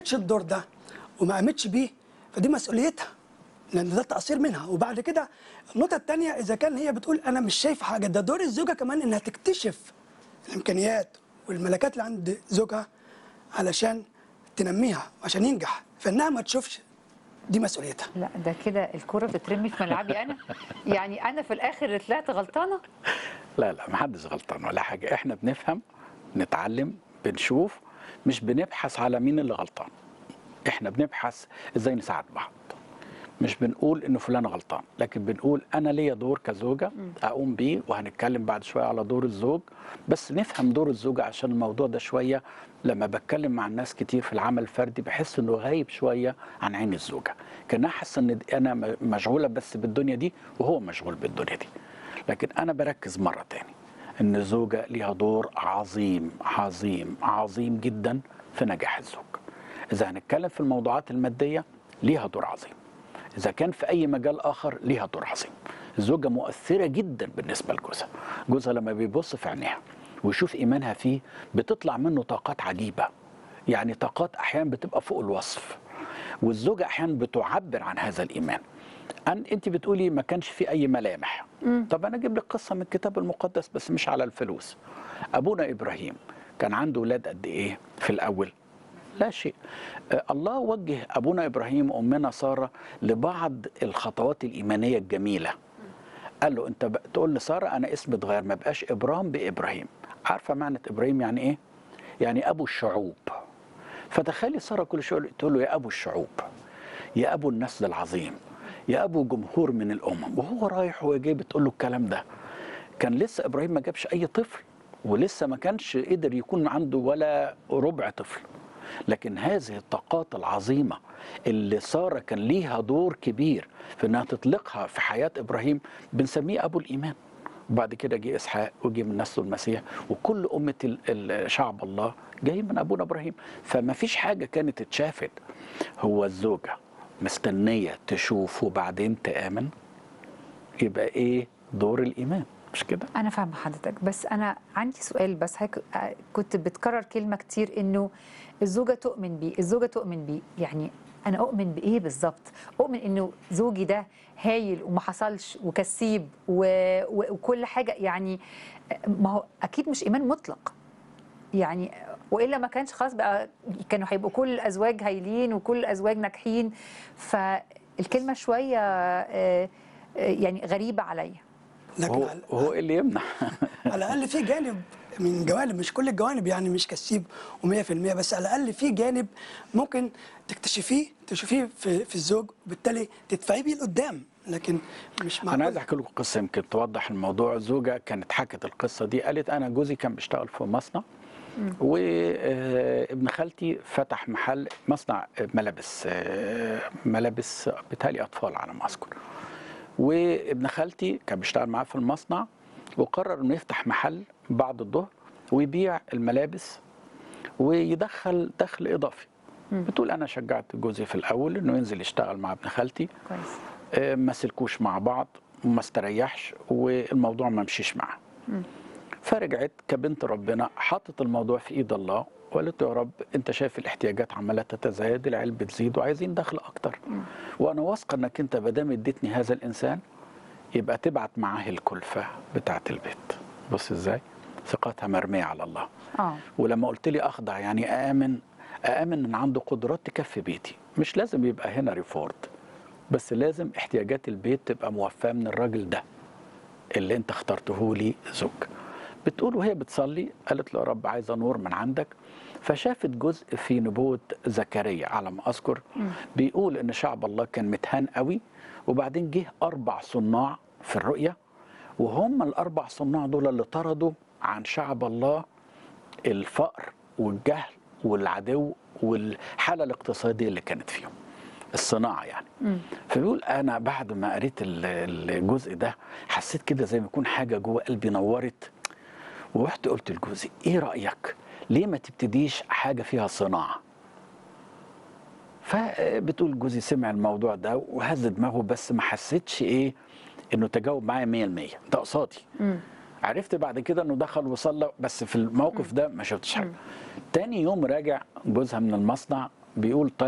عملتش الدور ده وما قامتش بيه فدي مسؤوليتها لان ده تقصير منها وبعد كده النقطه الثانيه اذا كان هي بتقول انا مش شايف حاجه ده دور الزوجه كمان انها تكتشف الامكانيات والملكات اللي عند زوجها علشان تنميها وعشان ينجح فانها ما تشوفش دي مسؤوليتها لا ده كده الكرة بتترمي في ملعبي انا يعني انا في الاخر اللي طلعت غلطانه لا لا محدش غلطان ولا حاجة احنا بنفهم نتعلم بنشوف مش بنبحث على مين اللي غلطان احنا بنبحث ازاي نساعد بعض مش بنقول انه فلان غلطان لكن بنقول انا ليا دور كزوجه اقوم بيه وهنتكلم بعد شويه على دور الزوج بس نفهم دور الزوجه عشان الموضوع ده شويه لما بتكلم مع الناس كتير في العمل الفردي بحس انه غايب شويه عن عين الزوجه كانها حاسه ان انا م- مشغوله بس بالدنيا دي وهو مشغول بالدنيا دي لكن انا بركز مره تاني ان الزوجه ليها دور عظيم عظيم عظيم جدا في نجاح الزوج اذا هنتكلم في الموضوعات الماديه ليها دور عظيم إذا كان في أي مجال آخر ليها دور عظيم الزوجة مؤثرة جدا بالنسبة لجوزها جوزها لما بيبص في عينيها ويشوف إيمانها فيه بتطلع منه طاقات عجيبة يعني طاقات أحيانا بتبقى فوق الوصف والزوجة أحيانا بتعبر عن هذا الإيمان أن أنت بتقولي ما كانش في أي ملامح طب أنا أجيب لك قصة من الكتاب المقدس بس مش على الفلوس أبونا إبراهيم كان عنده أولاد قد إيه في الأول لا شيء آه، الله وجه أبونا إبراهيم وأمنا سارة لبعض الخطوات الإيمانية الجميلة قال له أنت ب- تقول لسارة أنا اسمي اتغير ما بقاش إبرام بإبراهيم عارفة معنى إبراهيم يعني إيه؟ يعني أبو الشعوب فتخيلي سارة كل شوية تقول له يا أبو الشعوب يا أبو النسل العظيم يا أبو جمهور من الأمم وهو رايح وجاي بتقول له الكلام ده كان لسه إبراهيم ما جابش أي طفل ولسه ما كانش قدر يكون عنده ولا ربع طفل لكن هذه الطاقات العظيمة اللي سارة كان ليها دور كبير في انها تطلقها في حياة ابراهيم بنسميه ابو الايمان وبعد كده جه اسحاق وجه من نسله المسيح وكل امة ال- ال- شعب الله جاي من ابونا ابراهيم فما فيش حاجة كانت اتشافت هو الزوجة مستنية تشوف وبعدين تآمن يبقى ايه دور الايمان مش كده انا فاهمه حضرتك بس انا عندي سؤال بس حضرتك آه، كنت بتكرر كلمه كتير انه الزوجه تؤمن بيه الزوجه تؤمن بيه يعني انا اؤمن بايه بالظبط اؤمن انه زوجي ده هايل وما حصلش وكسيب و... و... وكل حاجه يعني آه، ما هو اكيد مش ايمان مطلق يعني والا ما كانش خلاص بقى كانوا هيبقوا كل الازواج هايلين وكل الازواج ناجحين فالكلمه شويه آه، آه، يعني غريبه عليا لكن وهو, على, وهو إيه اللي يمنع على الاقل في جانب من جوانب مش كل الجوانب يعني مش كسيب و100% بس على الاقل في جانب ممكن تكتشفيه تشوفيه في, في الزوج وبالتالي تدفعيه بيه لقدام لكن مش انا عايز معقول احكي لكم قصه يمكن توضح الموضوع زوجه كانت حكت القصه دي قالت انا جوزي كان بيشتغل في مصنع وابن خالتي فتح محل مصنع ملابس آه، ملابس بتالي اطفال على ما اذكر وابن خالتي كان بيشتغل معاه في المصنع وقرر انه يفتح محل بعد الظهر ويبيع الملابس ويدخل دخل اضافي بتقول انا شجعت جوزي في الاول انه ينزل يشتغل مع ابن خالتي كويس آه، ما سلكوش مع بعض وما استريحش والموضوع ما مشيش معاه فرجعت كبنت ربنا حطت الموضوع في ايد الله وقالت له يا رب انت شايف الاحتياجات عماله تتزايد العيال بتزيد وعايزين دخل اكتر وانا واثقه انك انت ما دام اديتني هذا الانسان يبقى تبعت معاه الكلفه بتاعه البيت بص ازاي ثقتها مرميه على الله اه ولما قلت لي اخضع يعني اامن اامن ان عنده قدرات تكفي بيتي مش لازم يبقى هنا ريفورد بس لازم احتياجات البيت تبقى موفاه من الراجل ده اللي انت اخترته لي زوج بتقول وهي بتصلي قالت له يا رب عايزه نور من عندك فشافت جزء في نبوة زكريا على ما أذكر بيقول إن شعب الله كان متهان قوي وبعدين جه أربع صناع في الرؤية وهم الأربع صناع دول اللي طردوا عن شعب الله الفقر والجهل والعدو والحالة الاقتصادية اللي كانت فيهم الصناعة يعني فبيقول أنا بعد ما قريت ال- الجزء ده حسيت كده زي ما يكون حاجة جوه قلبي نورت ورحت قلت لجوزي إيه رأيك ليه ما تبتديش حاجة فيها صناعة فبتقول جوزي سمع الموضوع ده وهز دماغه بس ما حسيتش ايه انه تجاوب معايا 100% ده قصادي عرفت بعد كده انه دخل وصلى بس في الموقف ده ما شفتش حاجه تاني يوم راجع جوزها من المصنع بيقول طيب